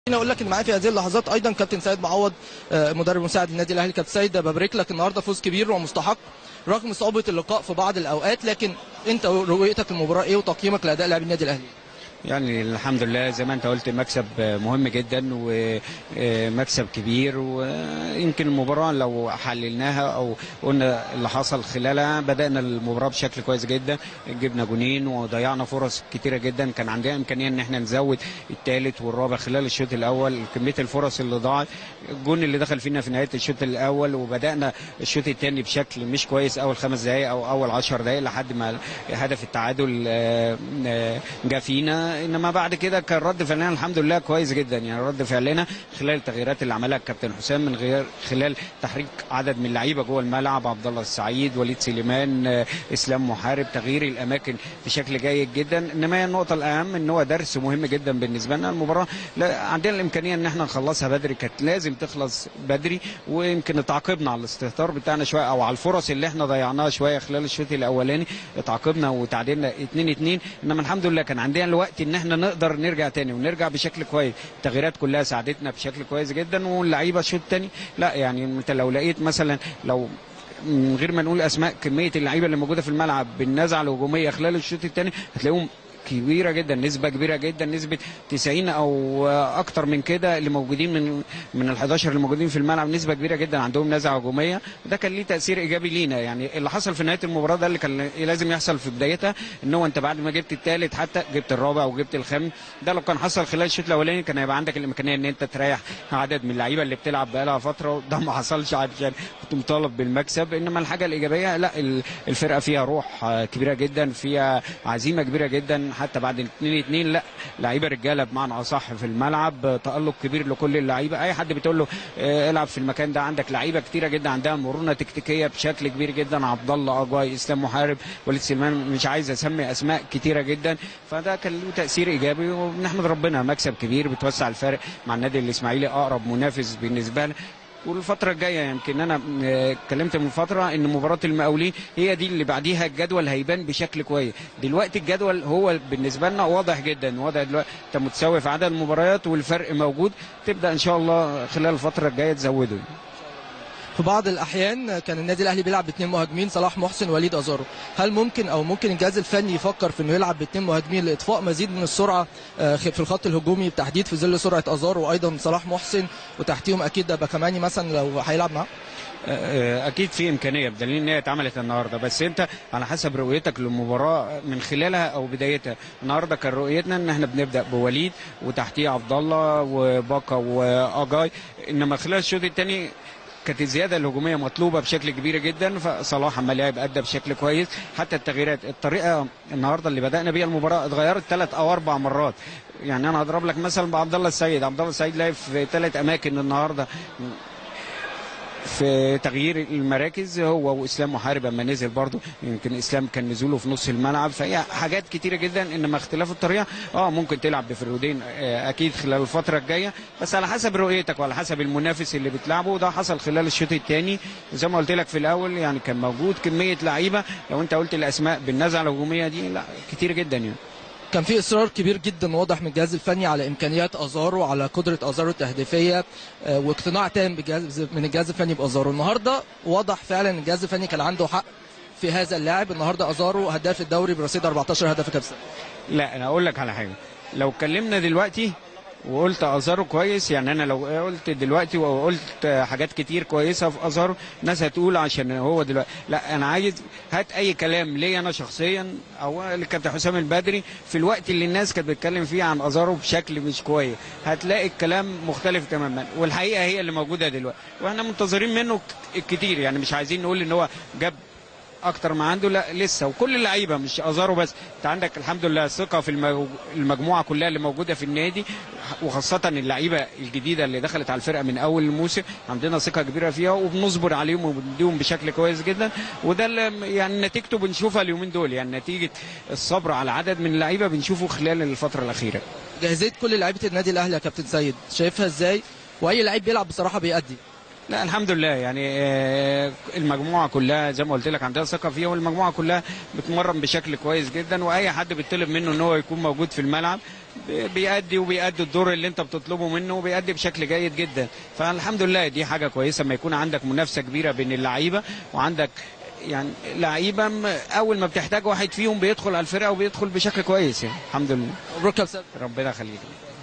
خليني اقول لك ان معايا في هذه اللحظات ايضا كابتن سيد معوض آه، مدرب مساعد النادي الاهلي كابتن سيد ببارك لك النهارده فوز كبير ومستحق رغم صعوبه اللقاء في بعض الاوقات لكن انت رؤيتك للمباراه ايه وتقييمك لاداء لاعبي النادي الاهلي يعني الحمد لله زي ما انت قلت مكسب مهم جدا ومكسب كبير ويمكن المباراه لو حللناها او قلنا اللي حصل خلالها بدانا المباراه بشكل كويس جدا جبنا جونين وضيعنا فرص كتيره جدا كان عندنا امكانيه ان احنا نزود الثالث والرابع خلال الشوط الاول كميه الفرص اللي ضاعت الجون اللي دخل فينا في نهايه الشوط الاول وبدانا الشوط الثاني بشكل مش كويس اول خمس دقائق او اول 10 دقائق لحد ما هدف التعادل آه، آه، جه فينا انما بعد كده كان رد فعلنا الحمد لله كويس جدا يعني رد فعلنا خلال التغييرات اللي عملها الكابتن حسام من غير خلال تحريك عدد من اللعيبه جوه الملعب عبد الله السعيد وليد سليمان آه، اسلام محارب تغيير الاماكن بشكل جيد جدا انما هي النقطه الاهم ان هو درس مهم جدا بالنسبه لنا المباراه لا عندنا الامكانيه ان احنا نخلصها بدري كانت لازم تخلص بدري ويمكن تعاقبنا على الاستهتار بتاعنا شويه او على الفرص اللي احنا ضيعناها شويه خلال الشوط الاولاني اتعاقبنا وتعادلنا 2 2 انما الحمد لله كان عندنا الوقت ان احنا نقدر نرجع تاني ونرجع بشكل كويس التغييرات كلها ساعدتنا بشكل كويس جدا واللعيبه الشوط الثاني لا يعني انت لو لقيت مثلا لو من غير ما نقول اسماء كميه اللعيبه اللي موجوده في الملعب بالنزعه الهجوميه خلال الشوط الثاني هتلاقيهم كبيره جدا نسبه كبيره جدا نسبه 90 او اكتر من كده اللي موجودين من من ال 11 اللي موجودين في الملعب نسبه كبيره جدا عندهم نزعه هجوميه وده كان ليه تاثير ايجابي لينا يعني اللي حصل في نهايه المباراه ده اللي كان لازم يحصل في بدايتها ان هو انت بعد ما جبت الثالث حتى جبت الرابع وجبت الخامس ده لو كان حصل خلال الشوط الاولاني كان هيبقى عندك الامكانيه ان انت تريح عدد من اللعيبه اللي بتلعب بقالها فتره وده ما حصلش عشان كنت مطالب بالمكسب انما الحاجه الايجابيه لا ال- الفرقه فيها روح آه، كبيره جدا فيها عزيمه كبيره جدا حتى بعد 2 2 لا لعيبه رجاله بمعنى اصح في الملعب آه، تالق كبير لكل اللعيبه اي حد بتقول له آه، العب في المكان ده عندك لعيبه كتيره جدا عندها مرونه تكتيكيه بشكل كبير جدا عبد الله اجاي اسلام محارب وليد سليمان مش عايز اسمي اسماء كتيره جدا فده كان له تاثير ايجابي وبنحمد ربنا مكسب كبير بتوسع الفارق مع النادي الاسماعيلي اقرب منافس بالنسبه لنا والفترة الجاية يمكن أنا آه، اتكلمت من فترة إن مباراة المقاولين هي دي اللي بعديها الجدول هيبان بشكل كويس، دلوقتي الجدول هو بالنسبة لنا واضح جدا، واضح دلوقتي أنت متساوي في عدد المباريات والفرق موجود، تبدأ إن شاء الله خلال الفترة الجاية تزوده. في بعض الاحيان كان النادي الاهلي بيلعب باثنين مهاجمين صلاح محسن وليد ازارو هل ممكن او ممكن الجهاز الفني يفكر في انه يلعب باثنين مهاجمين لاطفاء مزيد من السرعه آه، في الخط الهجومي بالتحديد في ظل سرعه ازارو وايضا صلاح محسن وتحتيهم اكيد ده باكماني مثلا لو هيلعب معاه آه، اكيد في امكانيه بدليل ان هي اتعملت النهارده بس انت على حسب رؤيتك للمباراه من خلالها او بدايتها النهارده كان رؤيتنا ان احنا بنبدا بوليد وتحتيه عبد الله وباكا واجاي انما خلال الشوط الثاني كانت الزياده الهجوميه مطلوبه بشكل كبير جدا فصلاح عمال يلعب ادى بشكل كويس حتى التغييرات الطريقه النهارده اللي بدانا بيها المباراه اتغيرت ثلاث او اربع مرات يعني انا هضرب لك مثلا بعبد الله السيد عبد الله السيد لعب في ثلاث اماكن النهارده في تغيير المراكز هو واسلام محارب اما نزل برضه يمكن اسلام كان نزوله في نص الملعب فهي حاجات كتيره جدا انما اختلاف الطريقه اه ممكن تلعب بفرودين آه اكيد خلال الفتره الجايه بس على حسب رؤيتك وعلى حسب المنافس اللي بتلعبه وده حصل خلال الشوط الثاني زي ما قلت لك في الاول يعني كان موجود كميه لعيبه لو انت قلت الاسماء بالنزعه الهجوميه دي لا كتير جدا يعني كان في اصرار كبير جدا واضح من الجهاز الفني على امكانيات ازارو على قدره ازارو التهديفيه آه، واقتناع تام بجهاز من الجهاز الفني بازارو النهارده واضح فعلا ان الجهاز الفني كان عنده حق في هذا اللاعب النهارده ازارو هداف الدوري برصيد 14 هدف كبسه لا انا اقول لك على حاجه لو اتكلمنا دلوقتي وقلت ازارو كويس يعني انا لو قلت دلوقتي وقلت حاجات كتير كويسه في ازارو الناس هتقول عشان هو دلوقتي لا انا عايز هات اي كلام ليا انا شخصيا او لكابتن حسام البدري في الوقت اللي الناس كانت بتتكلم فيه عن ازارو بشكل مش كويس هتلاقي الكلام مختلف تماما والحقيقه هي اللي موجوده دلوقتي واحنا منتظرين منه كتير يعني مش عايزين نقول ان هو جاب اكتر ما عنده لا لسه وكل اللعيبه مش ازارو بس انت عندك الحمد لله ثقه في المو- المجموعه كلها اللي موجوده في النادي وخاصه اللعيبه الجديده اللي دخلت على الفرقه من اول الموسم عندنا ثقه كبيره فيها وبنصبر عليهم وبنديهم بشكل كويس جدا وده اللي يعني نتيجته بنشوفها اليومين دول يعني نتيجه الصبر على عدد من اللعيبه بنشوفه خلال الفتره الاخيره جاهزيه كل لعيبه النادي الاهلي يا كابتن سيد شايفها ازاي واي لعيب بيلعب بصراحه بيأدي لا الحمد لله يعني آه، المجموعه كلها زي ما قلت لك عندها ثقه فيها والمجموعه كلها بتمرن بشكل كويس جدا واي حد بيطلب منه ان هو يكون موجود في الملعب بي- بيأدي وبيأدي الدور اللي انت بتطلبه منه وبيأدي بشكل جيد جدا فالحمد لله دي حاجه كويسه ما يكون عندك منافسه كبيره بين اللعيبه وعندك يعني لعيبه م- اول ما بتحتاج واحد فيهم بيدخل على الفرقه وبيدخل بشكل كويس يعني الحمد لله مبروك يا استاذ ربنا يخليك